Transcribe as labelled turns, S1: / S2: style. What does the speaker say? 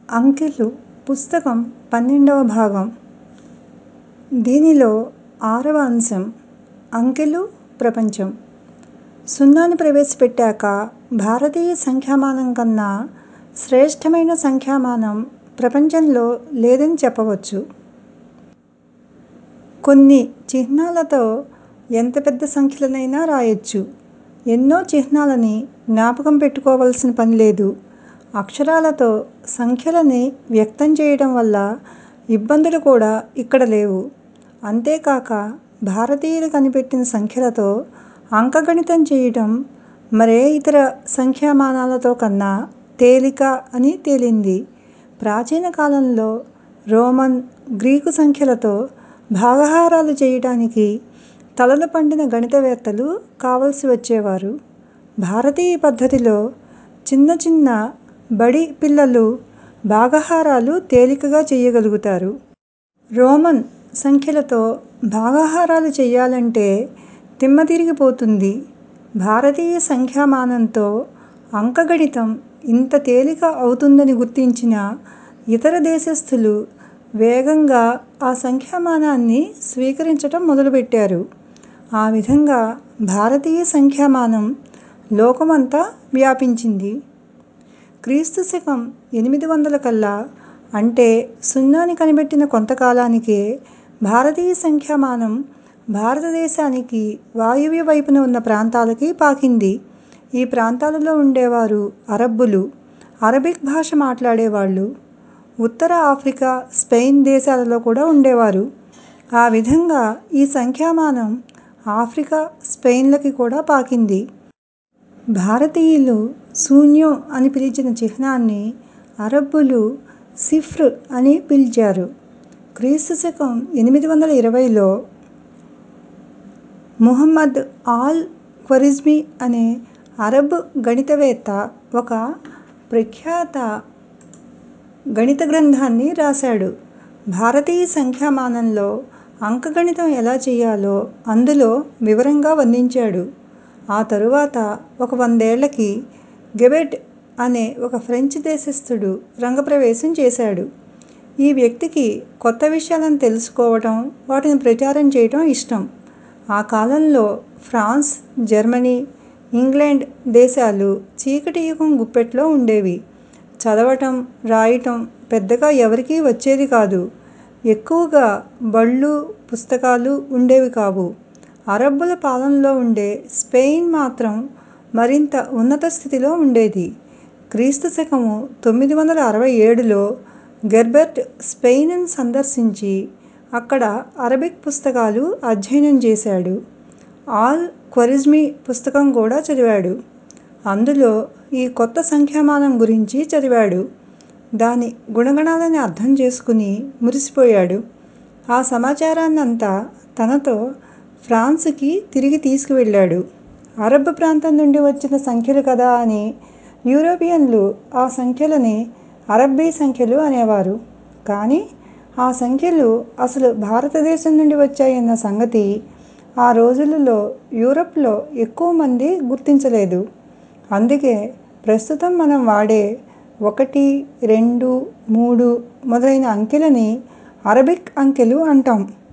S1: అంకెలు పుస్తకం పన్నెండవ భాగం దీనిలో ఆరవ అంశం అంకెలు ప్రపంచం సున్నాని ప్రవేశపెట్టాక భారతీయ సంఖ్యామానం కన్నా శ్రేష్టమైన సంఖ్యామానం ప్రపంచంలో లేదని చెప్పవచ్చు కొన్ని చిహ్నాలతో ఎంత పెద్ద సంఖ్యలనైనా రాయొచ్చు ఎన్నో చిహ్నాలని జ్ఞాపకం పెట్టుకోవలసిన పని లేదు అక్షరాలతో సంఖ్యలని వ్యక్తం చేయడం వల్ల ఇబ్బందులు కూడా ఇక్కడ లేవు అంతేకాక భారతీయులు కనిపెట్టిన సంఖ్యలతో అంకగణితం చేయటం మరే ఇతర సంఖ్యామానాలతో కన్నా తేలిక అని తేలింది ప్రాచీన కాలంలో రోమన్ గ్రీకు సంఖ్యలతో భాగహారాలు చేయటానికి తలలు పండిన గణితవేత్తలు కావలసి వచ్చేవారు భారతీయ పద్ధతిలో చిన్న చిన్న బడి పిల్లలు భాగహారాలు తేలికగా చేయగలుగుతారు రోమన్ సంఖ్యలతో భాగహారాలు చెయ్యాలంటే దిమ్మ తిరిగిపోతుంది భారతీయ సంఖ్యామానంతో అంకగణితం ఇంత తేలిక అవుతుందని గుర్తించిన ఇతర దేశస్థులు వేగంగా ఆ సంఖ్యామానాన్ని స్వీకరించటం మొదలుపెట్టారు ఆ విధంగా భారతీయ సంఖ్యామానం లోకమంతా వ్యాపించింది క్రీస్తు శకం ఎనిమిది వందల కల్లా అంటే సున్నాని కనిపెట్టిన కొంతకాలానికే భారతీయ సంఖ్యామానం భారతదేశానికి వాయువ్య వైపున ఉన్న ప్రాంతాలకి పాకింది ఈ ప్రాంతాలలో ఉండేవారు అరబ్బులు అరబిక్ భాష మాట్లాడేవాళ్ళు ఉత్తర ఆఫ్రికా స్పెయిన్ దేశాలలో కూడా ఉండేవారు ఆ విధంగా ఈ సంఖ్యామానం ఆఫ్రికా స్పెయిన్లకి కూడా పాకింది భారతీయులు శూన్యం అని పిలిచిన చిహ్నాన్ని అరబ్బులు సిఫ్ర్ అని పిలిచారు క్రీస్తు శకం ఎనిమిది వందల ఇరవైలో ముహమ్మద్ ఆల్ ఖ్వరిజ్మీ అనే అరబ్ గణితవేత్త ఒక ప్రఖ్యాత గణిత గ్రంథాన్ని రాశాడు భారతీయ సంఖ్యామానంలో అంకగణితం ఎలా చెయ్యాలో అందులో వివరంగా వర్ణించాడు ఆ తరువాత ఒక వందేళ్ళకి గెబెట్ అనే ఒక ఫ్రెంచ్ దేశస్థుడు రంగప్రవేశం చేశాడు ఈ వ్యక్తికి కొత్త విషయాలను తెలుసుకోవటం వాటిని ప్రచారం చేయటం ఇష్టం ఆ కాలంలో ఫ్రాన్స్ జర్మనీ ఇంగ్లాండ్ దేశాలు చీకటి యుగం గుప్పెట్లో ఉండేవి చదవటం రాయటం పెద్దగా ఎవరికీ వచ్చేది కాదు ఎక్కువగా బళ్ళు పుస్తకాలు ఉండేవి కావు అరబ్బుల పాలనలో ఉండే స్పెయిన్ మాత్రం మరింత ఉన్నత స్థితిలో ఉండేది క్రీస్తు శకము తొమ్మిది వందల అరవై ఏడులో గెర్బెర్ట్ స్పెయిన్ని సందర్శించి అక్కడ అరబిక్ పుస్తకాలు అధ్యయనం చేశాడు ఆల్ ఖ్వరిజ్మీ పుస్తకం కూడా చదివాడు అందులో ఈ కొత్త సంఖ్యామానం గురించి చదివాడు దాని గుణగణాలని అర్థం చేసుకుని మురిసిపోయాడు ఆ సమాచారాన్నంతా తనతో ఫ్రాన్స్కి తిరిగి తీసుకువెళ్ళాడు అరబ్ ప్రాంతం నుండి వచ్చిన సంఖ్యలు కదా అని యూరోపియన్లు ఆ సంఖ్యలని అరబ్బీ సంఖ్యలు అనేవారు కానీ ఆ సంఖ్యలు అసలు భారతదేశం నుండి వచ్చాయన్న సంగతి ఆ రోజులలో యూరప్లో ఎక్కువ మంది గుర్తించలేదు అందుకే ప్రస్తుతం మనం వాడే ఒకటి రెండు మూడు మొదలైన అంకెలని అరబిక్ అంకెలు అంటాం